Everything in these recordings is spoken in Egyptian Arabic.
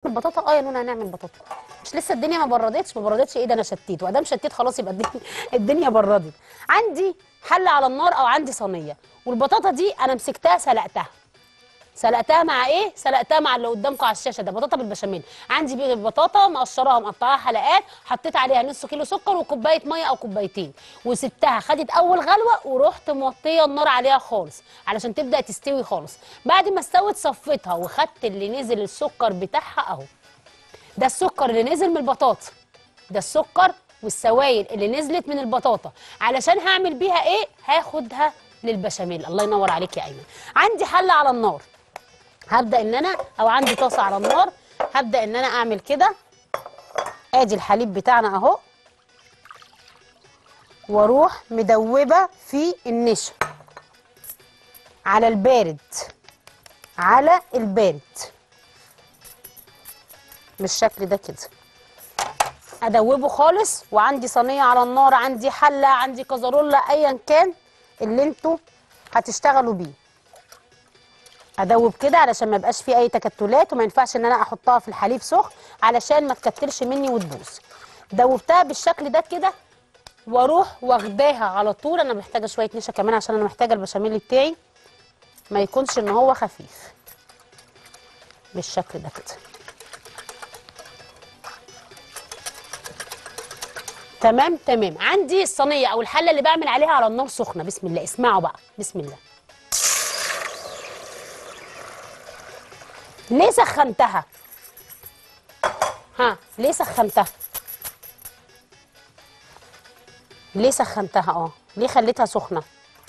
هناكل بطاطا اه يا نونا هنعمل بطاطا مش لسه الدنيا ما بردتش ما بردتش ايه ده انا شتيت وادام شتيت خلاص يبقى الدنيا الدنيا بردت عندي حله على النار او عندي صينيه والبطاطا دي انا مسكتها سلقتها سلقتها مع ايه؟ سلقتها مع اللي قدامكم على الشاشه ده بطاطا بالبشاميل، عندي بيه بطاطا مقشراها مقطعاها حلقات، حطيت عليها نص كيلو سكر وكوبايه ميه او كوبايتين، وسبتها خدت اول غلوه ورحت موطيه النار عليها خالص علشان تبدا تستوي خالص، بعد ما استوت صفيتها وخدت اللي نزل السكر بتاعها اهو. ده السكر اللي نزل من البطاطا. ده السكر والسوائل اللي نزلت من البطاطا علشان هعمل بيها ايه؟ هاخدها للبشاميل، الله ينور عليك يا ايمن. عندي حله على النار هبدا ان انا او عندي طاسه على النار هبدا ان انا اعمل كده ادي الحليب بتاعنا اهو واروح مدوبه في النشا على البارد على البارد بالشكل ده كده ادوبه خالص وعندي صينيه على النار عندي حله عندي كزرولة ايا كان اللي انتوا هتشتغلوا بيه ادوب كده علشان ما يبقاش فيه اي تكتلات وما ينفعش ان انا احطها في الحليب سخن علشان ما تكتلش مني وتبوظ دوبتها بالشكل ده كده واروح واخداها على طول انا محتاجه شويه نشا كمان عشان انا محتاجه البشاميل بتاعي ما يكونش ان هو خفيف بالشكل ده كده تمام تمام عندي الصينيه او الحله اللي بعمل عليها على النار سخنه بسم الله اسمعوا بقى بسم الله ليه سخنتها ها ليه سخنتها ليه سخنتها اه ليه خليتها سخنه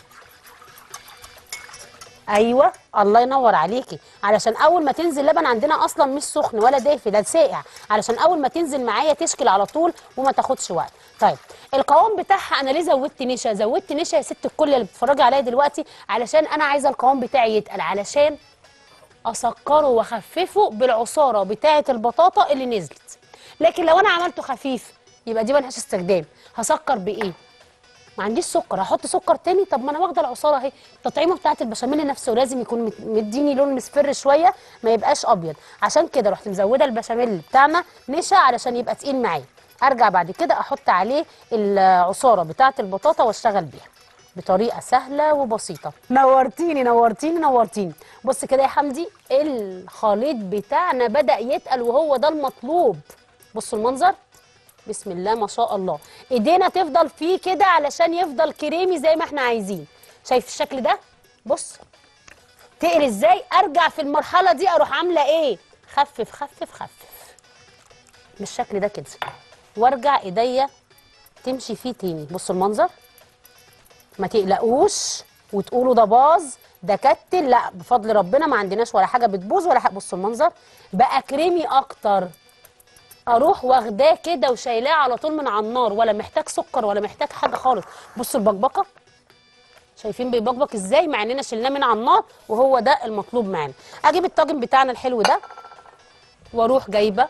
ايوه الله ينور عليكي علشان اول ما تنزل لبن عندنا اصلا مش سخن ولا دافي ده ساقع علشان اول ما تنزل معايا تشكل على طول وما تاخدش وقت طيب القوام بتاعها انا ليه زودت نشا زودت نشا يا ست الكل اللي بتتفرجي عليا دلوقتي علشان انا عايزه القوام بتاعي يتقل علشان اسكره واخففه بالعصاره بتاعه البطاطا اللي نزلت لكن لو انا عملته خفيف يبقى دي ملهاش استخدام هسكر بايه ما عنديش سكر هحط سكر تاني طب ما انا واخده العصاره اهي التطعيمه بتاعه البشاميل نفسه لازم يكون مت- مديني لون مصفر شويه ما يبقاش ابيض عشان كده رحت مزوده البشاميل بتاعنا نشا علشان يبقى تقيل معايا ارجع بعد كده احط عليه العصاره بتاعه البطاطا واشتغل بيها بطريقه سهله وبسيطه نورتيني نورتيني نورتيني بص كده يا حمدي الخليط بتاعنا بدا يتقل وهو ده المطلوب بصوا المنظر بسم الله ما شاء الله ايدينا تفضل فيه كده علشان يفضل كريمي زي ما احنا عايزين شايف الشكل ده بص تقل ازاي ارجع في المرحله دي اروح عامله ايه خفف خفف خفف بالشكل ده كده وارجع ايديا تمشي فيه تاني بصوا المنظر ما تقلقوش وتقولوا ده باظ ده كتل لا بفضل ربنا ما عندناش ولا حاجه بتبوظ ولا حاجه بصوا المنظر بقى كريمي اكتر اروح واخداه كده وشايلاه على طول من على النار ولا محتاج سكر ولا محتاج حاجه خالص بصوا البكبكه شايفين بيبكبك ازاي مع اننا شلناه من على النار وهو ده المطلوب معانا اجيب الطاجن بتاعنا الحلو ده واروح جايبه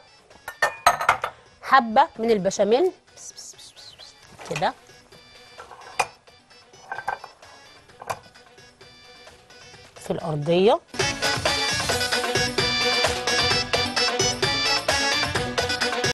حبه من البشاميل بس بس بس بس بس كده في الارضيه